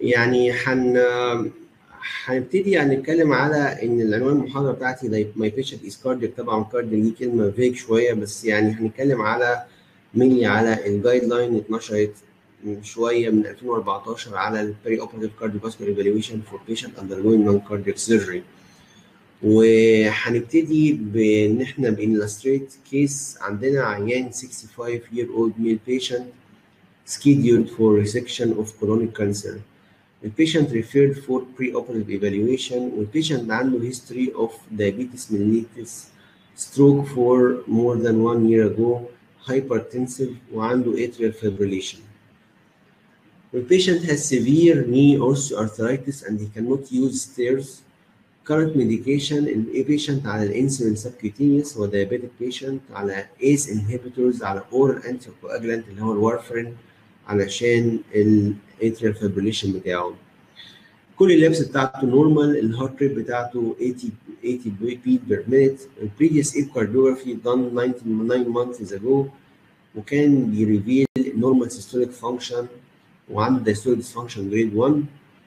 يعني حن هنبتدي يعني نتكلم على ان العنوان المحاضره بتاعتي ماي بيشنت از كاردياك طبعا كاردياك دي كلمه فيك شويه بس يعني هنتكلم على مني على الجايد لاين اتنشرت من شويه من 2014 على البري اوبراتيف كارديوفاسكولار ايفالويشن فور بيشنت اندرجوينج نون كاردياك سيرجري وهنبتدي بان احنا بنلستريت كيس عندنا عيان 65 year old male patient scheduled for resection of colonic cancer. The patient referred for pre-operative evaluation والpatient عنده history of diabetes mellitus, stroke for more than one year ago, hypertensive وعنده atrial fibrillation. The patient has severe knee osteoarthritis and he cannot use stairs. Current medication in a patient على الانسولين subcutaneous هو diabetic patient على ACE inhibitors على oral anticoagulant اللي هو الوارفرين علشان الاتريال فيبريليشن بتاعه كل اللبس بتاعته نورمال الهارت ريت بتاعته 80 80 beat per minute البريفيوس echocardiography done 99 months ago وكان بيريفيل نورمال systolic function وعنده diastolic dysfunction grade 1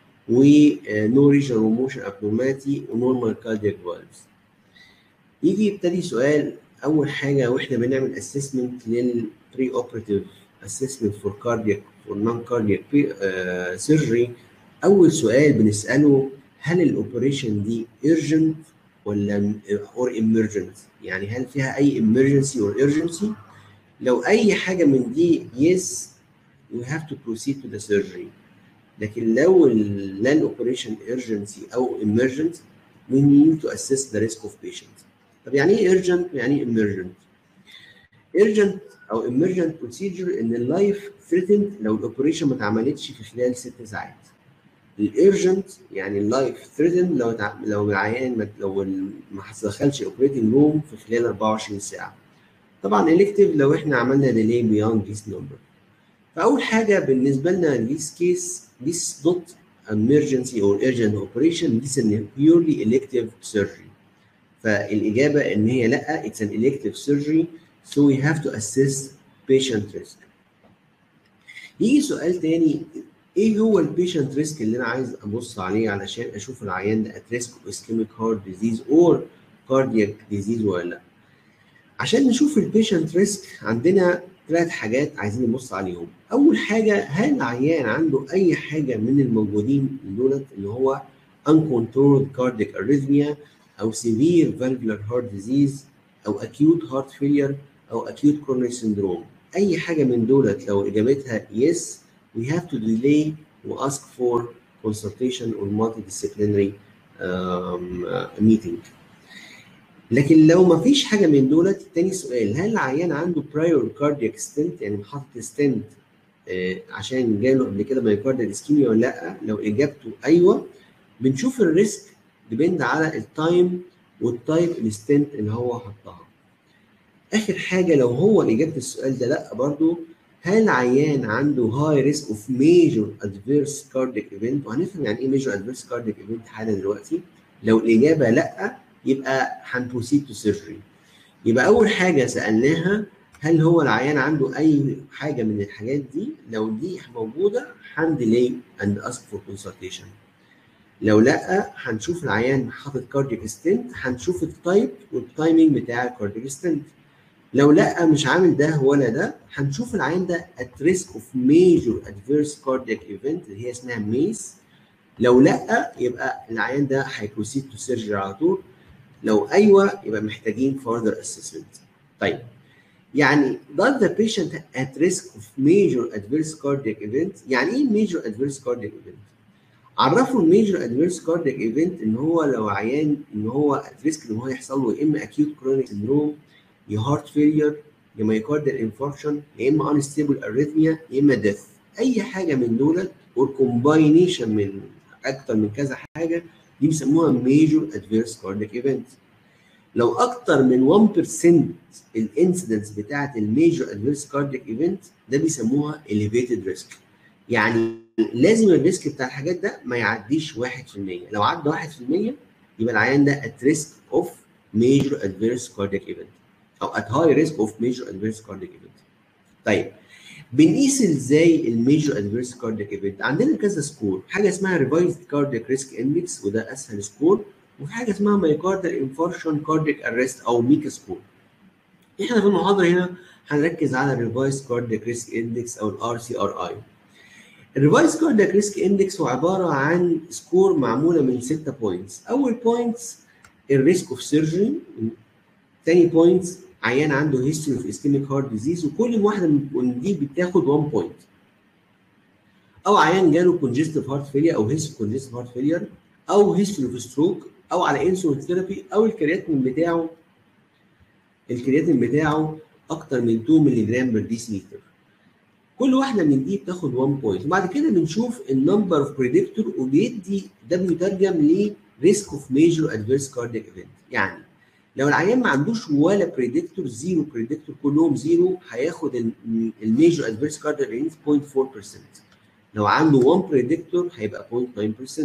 ونو ريجنال موشن abnormality ونورمال كاردياك فالفز يجي يبتدي سؤال اول حاجه واحنا بنعمل اسسمنت للبري اوبراتيف اسسمنت فور كاردياك فور نون كاردياك سيرجري اول سؤال بنساله هل الاوبريشن دي ايرجنت ولا اور emergent يعني هل فيها اي emergency or urgency لو اي حاجه من دي yes we have to proceed to the surgery لكن لو لا الاوبريشن urgency او emergent we need to assess the risk of patient طب يعني ايه urgent ويعني ايه emergent urgent او emergent procedure ان اللايف threatened لو الاوبريشن ما اتعملتش في خلال ست ساعات الارجنت يعني اللايف threatened لو تع... لو العيان لو ما دخلش اوبريتنج روم في خلال 24 ساعه طبعا الكتيف لو احنا عملنا ديلي بياند ذيس نمبر فاول حاجه بالنسبه لنا this case this not emergency or urgent operation this is a purely elective surgery فالاجابه ان هي لا it's an elective surgery so we have to assess patient risk يجي سؤال تاني ايه هو البيشنت ريسك اللي انا عايز ابص عليه علشان اشوف العيان ده at risk of ischemic heart disease or cardiac disease ولا لا عشان نشوف البيشنت ريسك عندنا ثلاث حاجات عايزين نبص عليهم اول حاجه هل العيان عنده اي حاجه من الموجودين دولت اللي هو uncontrolled cardiac arrhythmia او severe valvular heart disease او acute heart failure او acute coronary syndrome اي حاجه من دولت لو اجابتها yes we have to delay و ask for consultation or multidisciplinary um, uh, meeting لكن لو ما فيش حاجه من دولت تاني سؤال هل العيان عنده برايور كاردياك ستنت يعني حاطط ستنت آه عشان جاله قبل كده مايوكارديال اسكيميا ولا لا لو اجابته ايوه بنشوف الريسك ديبند على التايم والتايب الستنت اللي هو حطها اخر حاجه لو هو اجابه السؤال ده لا برضو هل العيان عنده هاي ريسك اوف ميجور ادفيرس كاردياك ايفنت وهنفهم يعني ايه ميجور ادفيرس كاردياك ايفنت حالا دلوقتي لو الاجابه لا يبقى هنبروسيد تو سيرجري يبقى اول حاجه سالناها هل هو العيان عنده اي حاجه من الحاجات دي لو دي موجوده هنديلي اند اسك فور كونسلتيشن لو لا هنشوف العيان حاطط كاردياك ستنت هنشوف التايب والتايمينج بتاع الكاردياك ستنت لو لا مش عامل ده ولا ده هنشوف العيان ده at risk of major adverse cardiac event اللي هي اسمها ميس لو لا يبقى العيان ده هيبروسيد تو سيرجري على طول لو ايوه يبقى محتاجين further assessment طيب يعني does the patient at risk of major adverse cardiac event يعني ايه major adverse cardiac event عرفوا الميجر ادفيرس كاردياك ايفنت ان هو لو عيان ان هو at risk ان هو يحصل له يا اما acute chronic syndrome يا هارت فيلير يا مايوكارديال انفاركشن يا اما انستيبل اريثميا يا اما ديث اي حاجه من دول اور كومباينيشن من اكتر من كذا حاجه دي بيسموها ميجور ادفيرس كاردياك ايفنت لو اكتر من 1% الانسيدنس بتاعت الميجور ادفيرس كاردياك ايفنت ده بيسموها elevated ريسك يعني لازم الريسك بتاع الحاجات ده ما يعديش 1% لو عدى 1% يبقى العيان ده at risk of major adverse cardiac event او at high risk of major adverse cardiac event طيب بنقيس ازاي الميجر ادفيرس كاردياك ايفنت عندنا كذا سكور حاجه اسمها ريفايزد كاردياك ريسك اندكس وده اسهل سكور وفي حاجه اسمها مايكاردال انفارشن كاردياك ارست او ميكا سكور احنا في المحاضره هنا هنركز على الريفايز كاردياك ريسك اندكس او الار سي ار اي الريفايز كاردياك ريسك اندكس هو عباره عن سكور معموله من 6 بوينتس اول بوينتس الريسك اوف سيرجري تاني بوينتس عيان عنده هيستوري اوف اسكيميك هارت ديزيز وكل واحده من دي بتاخد 1 بوينت او عيان جاله كونجستيف هارت فيلير او هيستوري كونجستيف هارت فيلير او هيستوري اوف ستروك او على انسولين ثيرابي او الكرياتين بتاعه الكرياتين بتاعه اكتر من 2 مللي جرام بر ديسيلتر كل واحده من دي بتاخد 1 بوينت وبعد كده بنشوف النمبر اوف بريدكتور وبيدي ده بيترجم لريسك اوف ميجر ادفيرس كاردياك ايفنت يعني لو العيان ما عندوش ولا بريدكتور زيرو بريدكتور كلهم زيرو هياخد الميجر ادفيرس كاردياك ايفنت 0.4% لو عنده 1 بريدكتور هيبقى 0.9%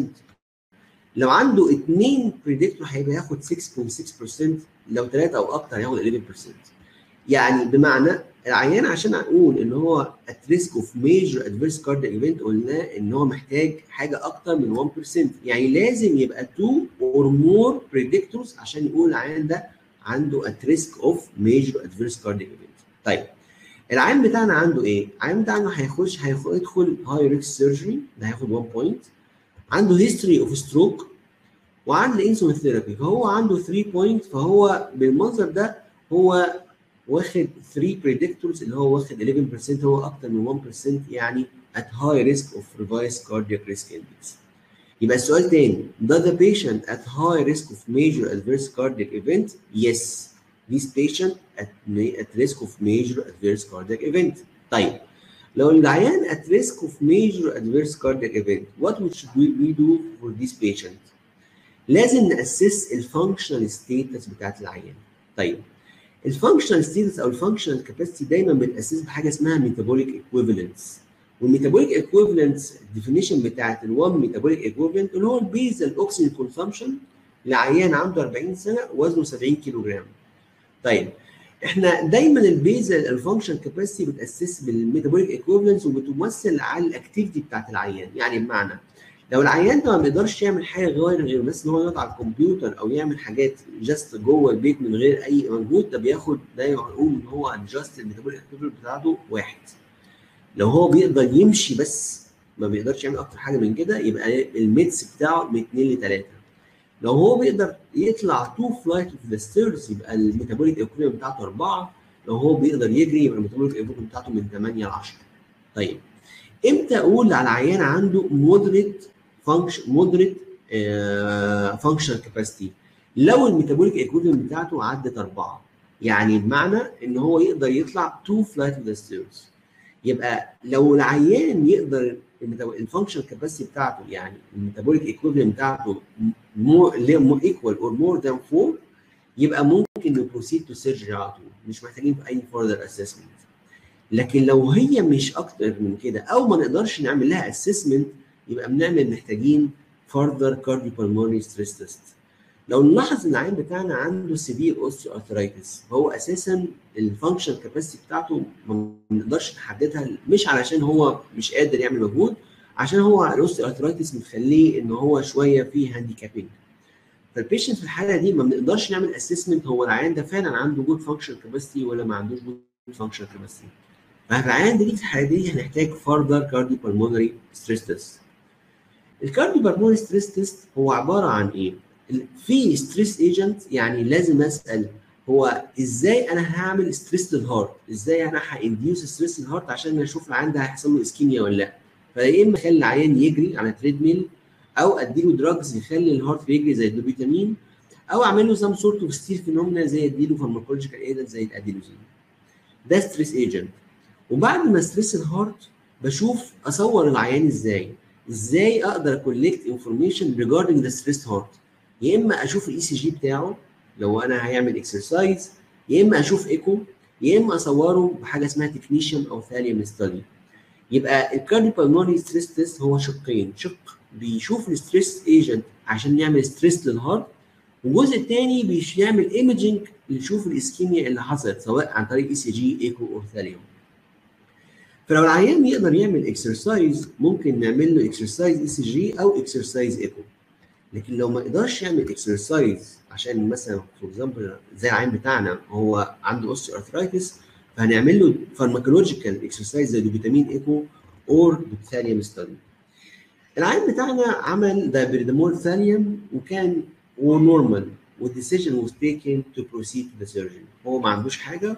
لو عنده اثنين بريدكتور هيبقى ياخد 6.6% لو ثلاثه او اكتر هياخد 11% يعني بمعنى العيان عشان اقول ان هو ات ريسك اوف ميجر ادفيرس كاردياك ايفنت قلنا ان هو محتاج حاجه اكتر من 1% يعني لازم يبقى 2 اور مور بريدكتورز عشان يقول العيان ده عنده ات ريسك اوف ميجر ادفيرس كاردياك ايفنت طيب العيان بتاعنا عنده ايه؟ العيان بتاعنا هيخش هيدخل هاي ريسك سيرجري ده هياخد 1 بوينت عنده هيستوري اوف ستروك وعنده انسولين ثيرابي فهو عنده 3 بوينت فهو بالمنظر ده هو واخد 3 بريدكتورز اللي هو واخد 11% هو اكتر من 1% يعني at high risk of revised cardiac risk index. يبقى السؤال تاني does the patient at high risk of major adverse cardiac event? Yes. This patient at, at risk of major adverse cardiac event. طيب لو العيان at risk of major adverse cardiac event what should we, we do for this patient؟ لازم نأسس الفانكشنال ستيتس بتاعت العيان. طيب الفانكشنال ستيتس او الفانكشنال كاباسيتي دايما بنأسس بحاجه اسمها ميتابوليك ايكويفالنس والميتابوليك ايكويفالنس الديفينيشن بتاعت ال1 ميتابوليك ايكويفالنت اللي هو البيزل اوكسجين كونسامشن لعيان عنده 40 سنه وزنه 70 كيلو جرام. طيب احنا دايما البيزل الفانكشن كاباسيتي بتاسس بالميتابوليك ايكويفالنس وبتمثل على الاكتيفيتي بتاعت العيان يعني بمعنى لو العيان ده ما بيقدرش يعمل حاجه غير غير بس ان هو يقعد على الكمبيوتر او يعمل حاجات جاست جوه البيت من غير اي مجهود ده بياخد ده نقول ان هو جاست الميتابوليك اكتيفيتي بتاعته واحد لو هو بيقدر يمشي بس ما بيقدرش يعمل اكتر حاجه من كده يبقى الميتس بتاعه من 2 ل 3 لو هو بيقدر يطلع 2 فلايت اوف ذا ستيرز يبقى الميتابوليك ايكويفالنت بتاعته 4 لو هو بيقدر يجري يبقى الميتابوليك ايكويفالنت بتاعته من 8 ل 10 طيب امتى اقول على عيان عنده مودريت فانكشن مودريت فانكشنال كاباسيتي لو الميتابوليك ايكويفالنت بتاعته عدت 4 يعني بمعنى ان هو يقدر يطلع 2 فلايت اوف ذا ستيرز يبقى لو العيان يقدر الفانكشن كاباسيتي بتاعته يعني الميتابوليك ايكويفالنت بتاعته مور ايكوال اور مور ذان 4 يبقى ممكن نبروسيد تو سيرجري على طول مش محتاجين في اي فurther اسسمنت لكن لو هي مش اكتر من كده او ما نقدرش نعمل لها اسسمنت يبقى بنعمل محتاجين further cardiopulmonary stress test لو نلاحظ ان العين بتاعنا عنده سيفير اوستيو ارثرايتس هو اساسا الفانكشن كاباسيتي بتاعته ما نقدرش نحددها مش علشان هو مش قادر يعمل مجهود عشان هو الاوستيو ارثرايتس مخليه ان هو شويه فيه هانديكابينج فالبيشنت في الحاله دي ما بنقدرش نعمل اسسمنت هو العيان ده فعلا عنده جود فانكشن كاباسيتي ولا ما عندوش جود فانكشن كاباسيتي فالعيان دي في الحاله دي هنحتاج further cardiopulmonary stress test الكارديوبالمونري ستريس تيست هو عباره عن ايه؟ في ستريس ايجنت يعني لازم اسال هو ازاي انا هعمل ستريس للهارت؟ ازاي انا هانديوس ستريس للهارت عشان اشوف العيان ده هيحصل له اسكيميا ولا لا؟ فيا اما اخلي العيان يجري على تريد ميل او اديله دراجز يخلي الهارت يجري زي الدوبيتامين او اعمل له سام سورت اوف ستيل فينومينا زي اديله فارماكولوجيكال ايدنت زي الادينوزين. ده ستريس ايجنت وبعد ما ستريس الهارت بشوف اصور العيان ازاي؟ ازاي اقدر كولكت انفورميشن ريجاردنج ذا ستريس هارت يا اما اشوف الاي سي جي بتاعه لو انا هيعمل اكسرسايز يا اما اشوف ايكو يا اما اصوره بحاجه اسمها تكنيشن او ثاليوم ستادي يبقى الكارديوبالمونري ستريس تيست هو شقين شق بيشوف الستريس ايجنت عشان يعمل ستريس للهارت والجزء الثاني بيعمل ايمجنج يشوف الاسكيميا اللي حصلت سواء عن طريق اي سي جي ايكو او ثاليوم فلو العيان يقدر يعمل اكسرسايز ممكن نعمل له اكسرسايز اي سي جي او اكسرسايز ايكو لكن لو ما قدرش يعمل اكسرسايز عشان مثلا فور اكزامبل زي العيان بتاعنا هو عنده اوستيو ارثرايتس فهنعمل له فارماكولوجيكال اكسرسايز زي دوبيتامين ايكو اور دوبثاليوم ستادي العيان بتاعنا عمل دايبريدامول ثاليوم وكان ونورمال والديسيجن was taken to proceed to the surgery هو ما عندوش حاجه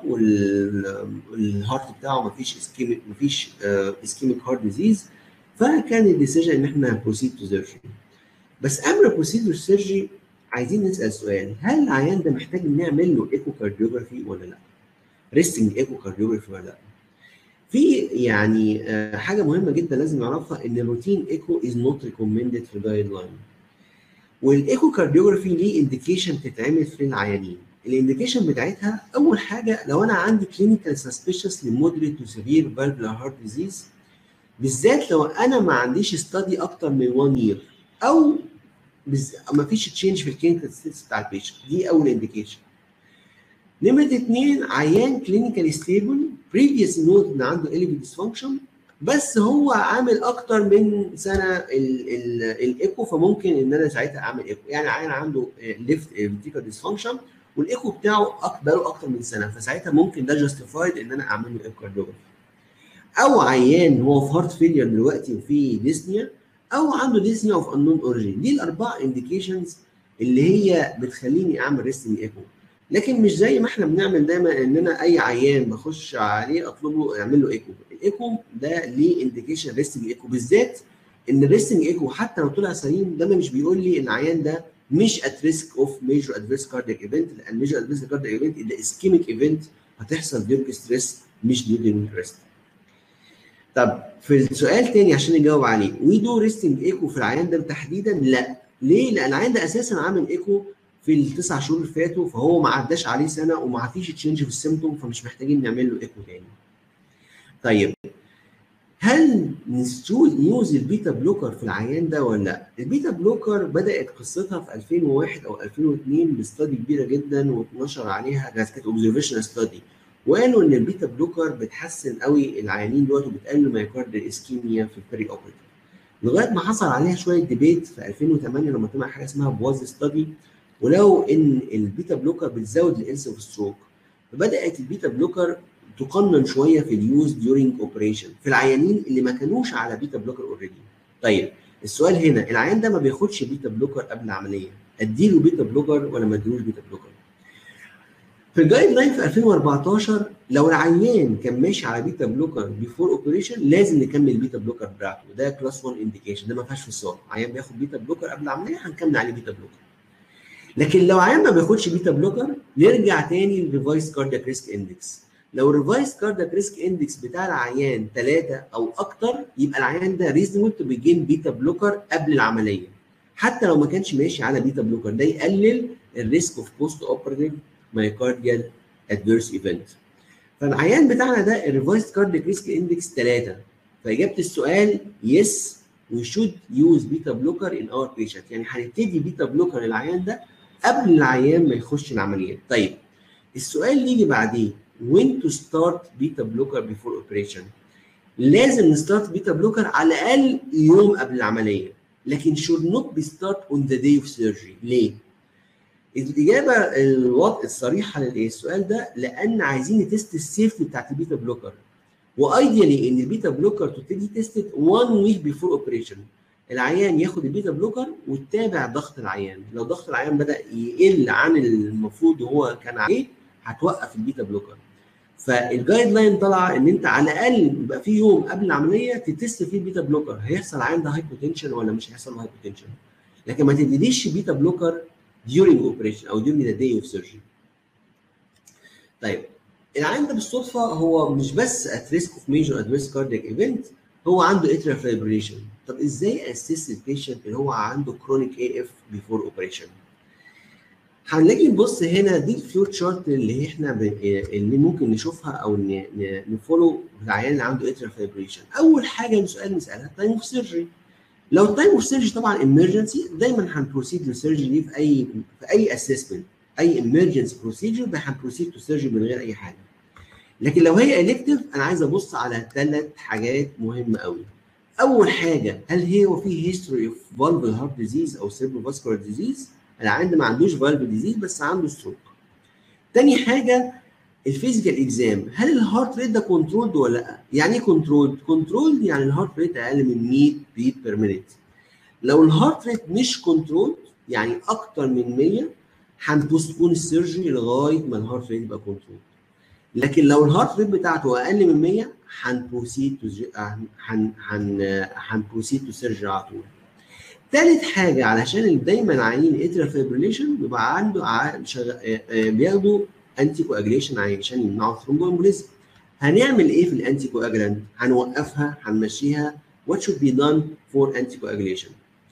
والهارت بتاعه ما فيش اسكيميك ما فيش اسكيميك هارت ديزيز فكان الديسيجن ان احنا بروسيد تو سيرجري بس قبل بروسيد تو سيرجري عايزين نسال سؤال هل العيان ده محتاج نعمل له ايكو كارديوجرافي ولا لا؟ ريستنج ايكو كارديوجرافي ولا لا؟ في يعني حاجه مهمه جدا لازم نعرفها ان الروتين ايكو از نوت ريكومندد في الجايد لاين والايكو كارديوجرافي ليه انديكيشن تتعمل في العيانين الانديكيشن بتاعتها اول حاجه لو انا عندي كلينيكال سسبيشس لمودريت تو سيفير فالفولار هارت ديزيز بالذات لو انا ما عنديش ستادي اكتر من 1 يير او بز... ما فيش تشينج في الكلينيكال ستيتس بتاع البيشنت دي اول انديكيشن نمرة اثنين عيان كلينيكال ستيبل بريفيوس نوت ان عنده اليفي ديسفانكشن بس هو عامل اكتر من سنه الايكو فممكن ان انا ساعتها اعمل ايكو يعني عيان عنده ليفت فيتيكال ديسفانكشن والايكو بتاعه بقاله اكتر من سنه فساعتها ممكن ده جاستيفايد ان انا اعمل له ايكو كارديوجرافي او عيان هو في هارت فيلير دلوقتي وفي ديسنيا او عنده ديسنيا اوف انون اوريجين دي الاربع انديكيشنز اللي هي بتخليني اعمل ريستنج ايكو لكن مش زي ما احنا بنعمل دايما ان انا اي عيان بخش عليه اطلبه اعمل له ايكو الايكو ده ليه انديكيشن ريستنج ايكو بالذات ان الريستنج ايكو حتى لو طلع سليم ده مش بيقول لي ان العيان ده مش ات ريسك اوف ميجر ادفيرس كاردياك ايفنت لان ميجر ادفيرس كاردياك ايفنت ده اسكيميك ايفنت هتحصل ديورك ستريس مش ديورنج ريست طب في السؤال تاني عشان نجاوب عليه وي دو ريستنج ايكو في العيان ده تحديدا لا ليه؟ لان العيان ده اساسا عامل ايكو في التسع شهور اللي فاتوا فهو ما عداش عليه سنه وما فيش تشينج في السيمتوم فمش محتاجين نعمل له ايكو تاني. طيب هل نيوز البيتا بلوكر في العيان ده ولا لا؟ البيتا بلوكر بدات قصتها في 2001 او 2002 بستادي كبيره جدا واتنشر عليها كانت اوبزرفيشن ستادي وقالوا ان البيتا بلوكر بتحسن قوي العيانين دلوقتي وبتقلل مايكارد اسكيميا في البري اوبريتيف لغايه ما حصل عليها شويه ديبيت في 2008 لما طلع حاجه اسمها بواز ستادي ولو ان البيتا بلوكر بتزود الانس اوف ستروك فبدات البيتا بلوكر تقنن شويه في اليوز ديورينج اوبريشن في العيانين اللي ما كانوش على بيتا بلوكر اوريدي طيب السؤال هنا العيان ده ما بياخدش بيتا بلوكر قبل العمليه اديله بيتا بلوكر ولا ما اديلوش بيتا بلوكر في الجايد لاين في 2014 لو العيان كان ماشي على بيتا بلوكر بيفور اوبريشن لازم نكمل بيتا بلوكر بتاعته وده كلاس 1 انديكيشن ده ما فيهاش فصال عيان بياخد بيتا بلوكر قبل العمليه هنكمل عليه بيتا بلوكر لكن لو عيان ما بياخدش بيتا بلوكر نرجع تاني للريفايس كاردياك ريسك اندكس لو الريفايس كاردياك ريسك اندكس بتاع العيان 3 او اكتر يبقى العيان ده ريزونبل تو بيجين بيتا بلوكر قبل العمليه حتى لو ما كانش ماشي على بيتا بلوكر ده يقلل الريسك اوف بوست اوبراتيف مايكارديال ادفيرس ايفنت فالعيان بتاعنا ده الريفايس كاردياك ريسك اندكس 3 فاجابه السؤال يس وي شود يوز بيتا بلوكر ان اور بيشنت يعني هنبتدي بيتا بلوكر للعيان ده قبل العيان ما يخش العمليات طيب السؤال اللي يجي بعديه when to start beta blocker before operation لازم نستارت بيتا بلوكر على الاقل يوم قبل العمليه لكن should not be start on the day of surgery ليه؟ الاجابه الوضع الصريحه للسؤال ده لان عايزين نتست السيفتي بتاعت البيتا بلوكر وايديالي ان البيتا بلوكر تبتدي تيستد 1 ويك بيفور اوبريشن العيان ياخد البيتا بلوكر وتتابع ضغط العيان لو ضغط العيان بدا يقل عن المفروض وهو كان عليه هتوقف البيتا بلوكر فالجايد لاين طالعه ان انت على الاقل يبقى في يوم قبل العمليه تتست فيه البيتا بلوكر هيحصل عين ده هايبوتنشن ولا مش هيحصل هايبوتنشن لكن ما تديش بيتا بلوكر during operation او during the day of surgery طيب العين ده بالصدفه هو مش بس at risk of major adverse cardiac event هو عنده atrial fibrillation طب ازاي اسس البيشنت اللي هو عنده chronic AF before operation هنلاقي نبص هنا دي الفلو تشارت اللي احنا ب... اللي ممكن نشوفها او ن... ن... نفولو العيان اللي عنده اتريال فايبريشن اول حاجه سؤال نسالها تايم اوف سيرجري لو التايم اوف سيرجري طبعا امرجنسي دايما هنبروسيد للسيرجري في اي في اي اسسمنت اي امرجنسي بروسيجر هنبروسيد تو سيرجري من غير اي حاجه لكن لو هي الكتيف انا عايز ابص على ثلاث حاجات مهمه قوي اول حاجه هل هي وفي هيستوري اوف فالف هارت ديزيز او سيربرو فاسكولار ديزيز العيان ما عندوش فالف ديزيز بس عنده ستروك تاني حاجه الفيزيكال اكزام هل الهارت ريت ده كنترولد ولا لا يعني ايه كنترولد كنترولد يعني الهارت ريت اقل من 100 بيت بير مينيت لو الهارت ريت مش كنترولد يعني اكتر من 100 هنبوستبون السيرجري لغايه ما الهارت ريت يبقى كنترول لكن لو الهارت ريت بتاعته اقل من 100 هنبروسيد تو هن هن هنبروسيد تو سيرجري على طول ثالث حاجه علشان دايما عيانين اتريال فيبريليشن بيبقى عنده ع- شغ... بياخدوا انتي كواجليشن عشان يمنعوا الثرومبومبوليزم هنعمل ايه في الانتي كواجلانت؟ هنوقفها هنمشيها what should be done for anticoagulation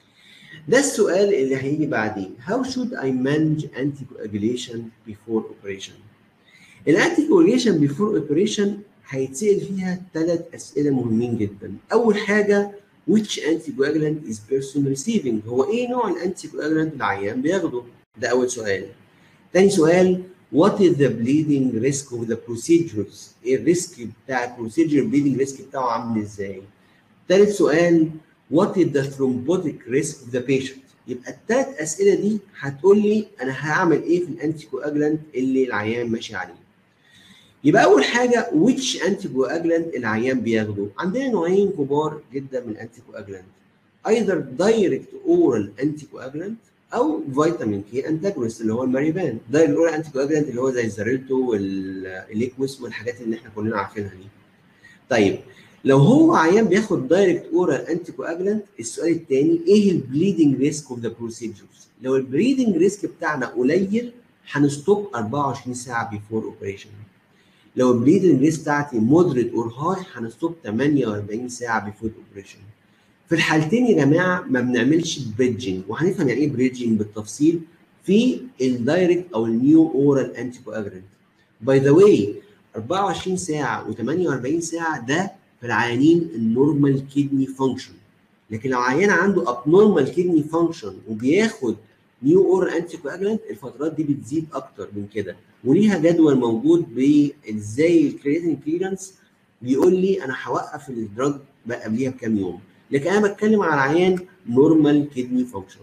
ده السؤال اللي هيجي بعدين how should I manage anticoagulation before operation الانتيكواجيشن before operation هيتسأل فيها ثلاث أسئلة مهمين جدا أول حاجة which anticoagulant is person receiving هو إيه نوع الانتيكواجلانت العيان بياخده ده أول سؤال تاني سؤال what is the bleeding risk of the procedures ايه الريسك بتاع البروسيجر bleeding risk بتاعه عامل ازاي ثالث سؤال what is the thrombotic risk of the patient يبقى الثلاث اسئله دي هتقول لي انا هعمل ايه في الانتي كواجلانت اللي العيان ماشي عليه يبقى اول حاجه which انتي كواجلانت العيان بياخده عندنا نوعين كبار جدا من الانتي كواجلانت either direct oral انتي كواجلانت او فيتامين كي انتاجونست اللي هو الماريبان ده الاورال انتي كواجلانت اللي هو زي الزاريلتو والليكويس والحاجات اللي احنا كلنا عارفينها دي طيب لو هو عيان بياخد دايركت اورال انتي كواجلانت السؤال الثاني ايه البليدنج ريسك اوف ذا بروسيدجرز لو البليدنج ريسك بتاعنا قليل هنستوب 24 ساعه بيفور اوبريشن لو البليدنج ريسك بتاعتي مودريت اور هاي هنستوب 48 ساعه بيفور اوبريشن في الحالتين يا جماعه ما بنعملش بريدجنج وهنفهم يعني ايه بريدجنج بالتفصيل في الدايركت او النيو اورال انتي كواجلانت باي ذا واي 24 ساعه و48 ساعه ده في العيانين النورمال كيدني فانكشن لكن لو عيان عنده ابنورمال كيدني فانكشن وبياخد نيو اورال انتي كواجلانت الفترات دي بتزيد اكتر من كده وليها جدول موجود بازاي الكرياتين كليرنس بيقول لي انا هوقف الدراج بقى قبليها بكام يوم لكن انا بتكلم على عيان نورمال كيدني فانكشن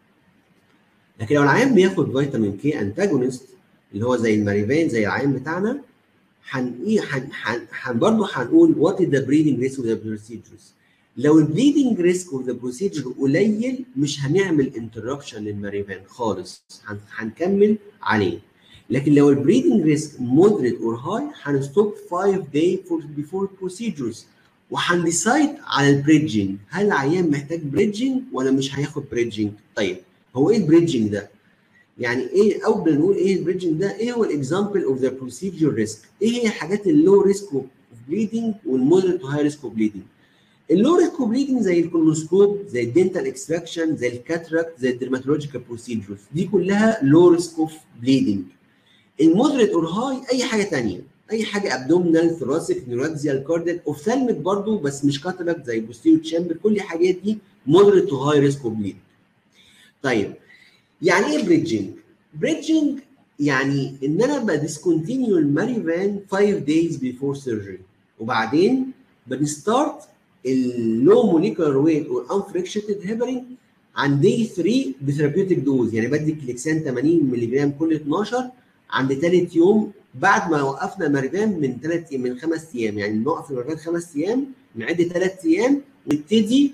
لكن لو العيان بياخد فيتامين كي انتاجونست اللي هو زي الماريفان زي العيان بتاعنا هن ايه هن هن هن برضه هنقول وات از ذا بريدنج ريسك اوف ذا بروسيدجرز لو البليدنج ريسك اوف ذا بروسيدجر قليل مش هنعمل انتربشن للماريفان خالص هن هنكمل عليه لكن لو البريدنج ريسك مودريت اور هاي هنستوب 5 داي فور بيفور بروسيدجرز وهنديسايد على البريدجنج هل العيان محتاج بريدجنج ولا مش هياخد بريدجنج طيب هو ايه البريدجنج ده يعني ايه او بنقول ايه البريدجنج ده ايه هو الاكزامبل اوف ذا بروسيجر ريسك ايه هي الحاجات اللو ريسك اوف بليدنج والمودريت تو هاي ريسك اوف بليدنج اللو ريسك اوف بليدنج زي الكولونوسكوب زي الدنتال اكستراكشن زي الكاتراكت زي الدرماتولوجيكال بروسيجرز دي كلها لو ريسك اوف بليدنج المودريت اور هاي اي حاجه ثانيه اي حاجه ابدومينال ثوراسيك نيوراكزيال كارديك اوفثالميك برضو بس مش كاتراكت زي بوستيريو تشامبر كل الحاجات دي مودريت تو هاي ريسك اوف بليدنج طيب يعني ايه بريدجنج؟ بريدجنج يعني ان انا بديسكونتينيو الماريفان 5 دايز بيفور سيرجري وبعدين بنستارت اللو موليكولار ويت اور انفريكشيتد هيبرين عن داي 3 بثيرابيوتيك دوز يعني بدي كليكسان 80 مللي جرام كل 12 عند ثالث يوم بعد ما وقفنا الماريفان من ثلاث من خمس ايام يعني نوقف الماريفان خمس ايام نعد ثلاث ايام نبتدي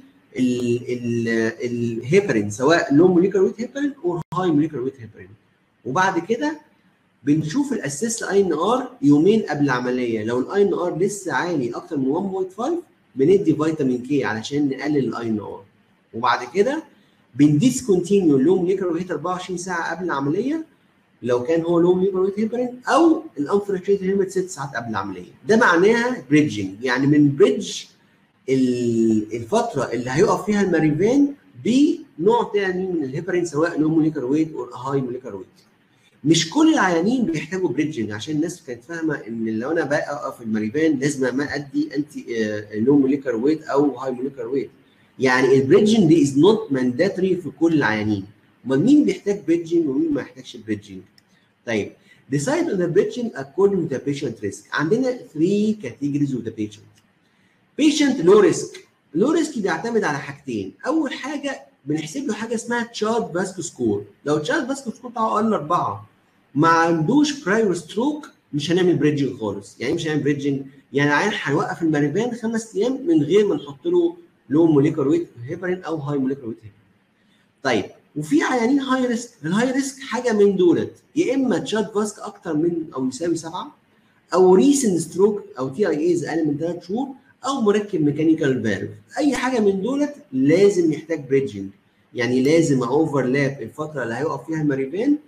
الهيبرين سواء لو موليكولار ويت هيبرين او هاي موليكولار ويت هيبرين وبعد كده بنشوف الاسيست اي ان ار يومين قبل العمليه لو الاي ان ار لسه عالي اكتر من 1.5 بندي فيتامين كي علشان نقلل الاي ان ار وبعد كده بنديسكونتينيو اللو موليكولار ويت 24 ساعه قبل العمليه لو كان هو لو موليكولار ويت هيبرين او الانفريكشيتد هيلمت ست ساعات قبل العمليه ده معناها بريدجنج يعني من بريدج الفتره اللي هيقف فيها الماريفان بنوع تاني من الهيبرين سواء لو موليكولار ويت او هاي موليكولار ويت مش كل العيانين بيحتاجوا بريدجنج عشان الناس كانت فاهمه ان لو انا بقى في الماريفان لازم ما ادي انتي لو موليكولار ويت او هاي موليكولار ويت يعني البريدجنج دي از نوت مانداتوري في كل العيانين امال مين بيحتاج بريدجنج ومين ما يحتاجش بريدجنج طيب decide on the bridging according to the patient risk عندنا 3 categories of the patient patient low risk low risk بيعتمد على حاجتين اول حاجه بنحسب له حاجه اسمها تشارت باسكو سكور لو تشارت باسكو سكور بتاعه اقل اربعه ما عندوش برايور ستروك مش هنعمل بريدجنج خالص يعني مش هنعمل بريدجنج يعني العيان هيوقف الماريفان خمس ايام من غير ما نحط له لو موليكر ويت هيبرين او هاي موليكر ويت هيبرين طيب وفي عيانين هاي ريسك الهاي ريسك حاجه من دولت يا اما تشات فاسك اكتر من او يساوي سبعه او ريسن ستروك او تي اي ايز اقل من ثلاث شهور او مركب ميكانيكال فالف اي حاجه من دولت لازم يحتاج بريدجنج يعني لازم اوفرلاب الفتره اللي هيقف فيها الماريفان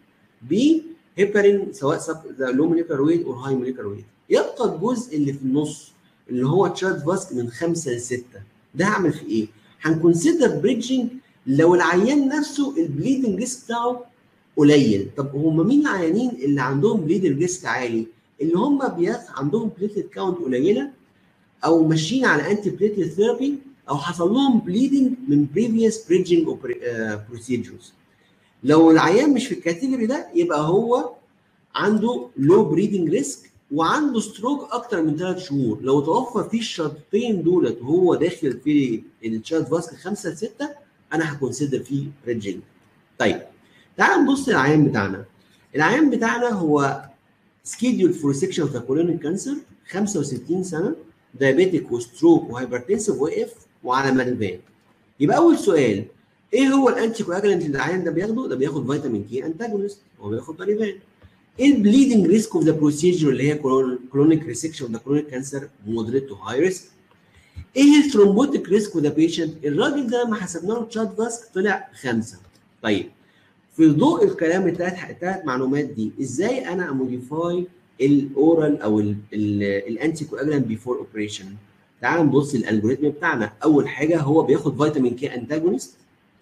بهيبرين سواء سب لو موليكر ويت او هاي موليكر ويت يبقى الجزء اللي في النص اللي هو تشارت فاسك من خمسه لسته ده هعمل في ايه؟ هنكونسيدر بريدجنج لو العيان نفسه البليدنج ريسك بتاعه قليل طب هم مين العيانين اللي عندهم بليدنج ريسك عالي؟ اللي هم بياخ عندهم بليتلت كاونت قليله او ماشيين على انتي بليتلت ثيرابي او حصل لهم بليدنج من بريفيوس بريدجنج بروسيدجرز لو العيان مش في الكاتيجوري ده يبقى هو عنده لو بريدنج ريسك وعنده ستروك اكتر من ثلاث شهور لو توفر فيه الشرطين دولت وهو داخل في التشات فاسك خمسه لسته انا هكونسيدر فيه بريدجنج طيب تعال نبص للعيان بتاعنا العيان بتاعنا هو سكيدول فور سيكشن اوف ذا كولونيك كانسر 65 سنه دايابيتيك وستروك وهايبرتنسيف واقف وعلى ماريفان يبقى اول سؤال ايه هو الانتي كواجلانت اللي العيان ده بياخده؟ ده بياخد فيتامين كي انتاجونست هو بياخد ماريفان ايه البليدنج ريسك اوف ذا بروسيجر اللي هي كولونيك ريسكشن اوف ذا كولونيك كانسر مودريت تو هاي ريسك ايه الثرومبوتيك ريسك اوف ذا بيشنت؟ الراجل ده لما حسبنا له تشات فاسك طلع خمسه طيب في ضوء الكلام الثلاث الثلاث معلومات دي ازاي انا اموديفاي الاورال او الانتي كواجلانت بيفور اوبريشن تعال نبص الالجوريثم بتاعنا اول حاجه هو بياخد فيتامين كي انتاجونست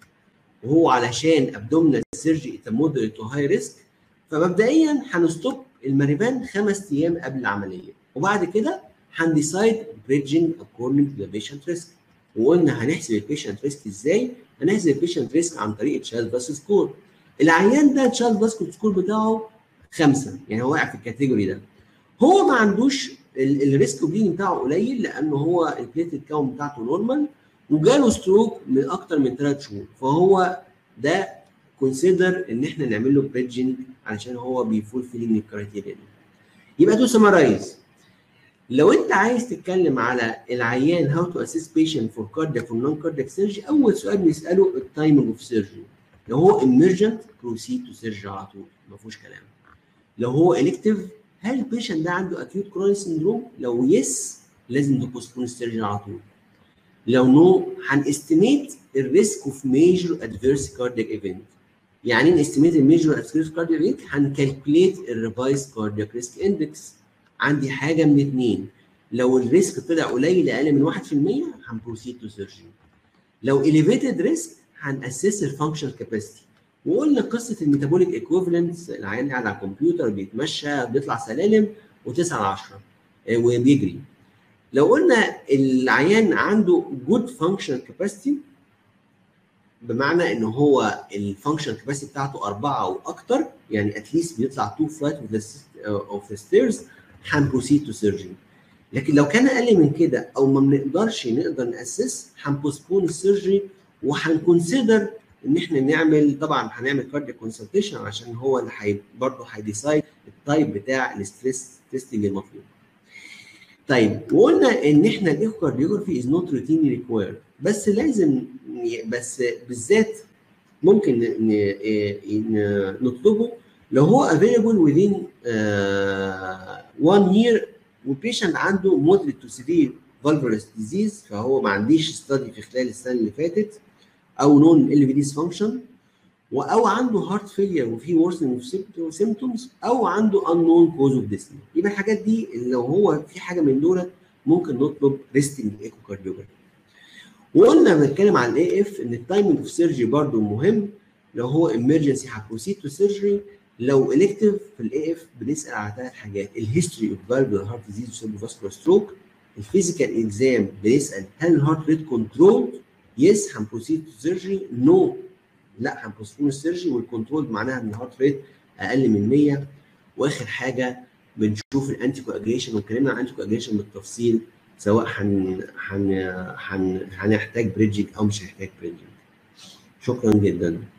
وهو علشان ابدومينال سيرجي مودريت تو هاي ريسك فمبدئيا هنستوب الماريفان خمس ايام قبل العمليه وبعد كده هنديسايد بريدجنج اكوردنج تو ذا بيشنت ريسك وقلنا هنحسب البيشنت ريسك ازاي؟ هنحسب البيشنت ريسك عن طريق تشال باس سكور العيان ده تشال باس سكور بتاعه خمسه يعني هو واقع في الكاتيجوري ده هو ما عندوش الريسك بليدنج بتاعه قليل لانه هو البليتد كاونت بتاعته نورمال وجاله ستروك من اكتر من ثلاث شهور فهو ده كونسيدر ان احنا نعمل له بريدجنج علشان هو بيفول فيلينج الكرايتيريا دي يبقى تو سمرايز لو انت عايز تتكلم على العيان هاو تو اسيس بيشنت فور كاردياك ونون كاردياك سيرجي اول سؤال بنساله التايمنج اوف سيرجري لو هو ايمرجنت بروسيد تو سيرجري على طول ما فيهوش كلام لو هو الكتيف هل البيشنت ده عنده اكيوت كرونيك سندروم لو يس لازم تبوستبون السيرجري على طول لو نو هنستيميت الريسك اوف ميجر ادفيرس كاردياك ايفنت يعني نستيميت الميجر ادفيرس كاردياك ايفنت هنكالكوليت الريفايز كاردياك ريسك اندكس عندي حاجه من اثنين لو الريسك طلع قليل اقل من 1% هنبروسيد تو سيرجري لو اليفيتد ريسك هنأسس الفانكشنال كاباسيتي وقلنا قصه الميتابوليك ايكوفالنت العيان قاعد على الكمبيوتر بيتمشى بيطلع سلالم و9 على 10 وبيجري لو قلنا العيان عنده جود فانكشنال كاباسيتي بمعنى ان هو الفانكشنال كاباسيتي بتاعته اربعه او اكتر يعني اتليست بيطلع تو فلايت اوف ذا ستيرز هنبروسيد تو سيرجري لكن لو كان اقل من كده او ما بنقدرش نقدر ناسس هنبوستبون السيرجري وهنكونسيدر ان احنا نعمل طبعا هنعمل كاردياك كونسلتيشن عشان هو اللي حي برضه هيديسايد التايب بتاع الستريس تيستنج المطلوب. طيب وقلنا ان احنا الايكوكارديوجرافي از نوت روتيني ريكوايرد بس لازم بس بالذات ممكن نطلبه لو هو افيلبل within 1 يير والبيشنت عنده مودريت تو سيفير فالفرس ديزيز فهو ما عنديش ستادي في خلال السنه اللي فاتت او نون ال في ديز فانكشن او عنده هارت فيلير وفي ورسنج اوف سيمتومز او عنده انون كوز اوف ديسني يبقى الحاجات دي لو هو في حاجه من دول ممكن نطلب ريستنج ايكوكارديوجرافي وقلنا بنتكلم عن الاي اف ان التايمنج اوف سيرجري برضه مهم لو هو امرجنسي هبروسيد تو سيرجري لو الكتيف في الاي اف بنسال على ثلاث حاجات الهيستوري اوف فالفولار هارت ديزيز وسيربو فاسكولار ستروك الفيزيكال اكزام بنسال هل الهارت ريت كنترول يس هنبروسيد تو سيرجري نو لا هنبوستبون السيرجري والكنترول معناها ان الهارت ريت اقل من 100 واخر حاجه بنشوف الانتي كواجريشن واتكلمنا عن الانتي كواجريشن بالتفصيل سواء هن هن هن هنحتاج بريدجنج او مش هنحتاج بريدجنج شكرا جدا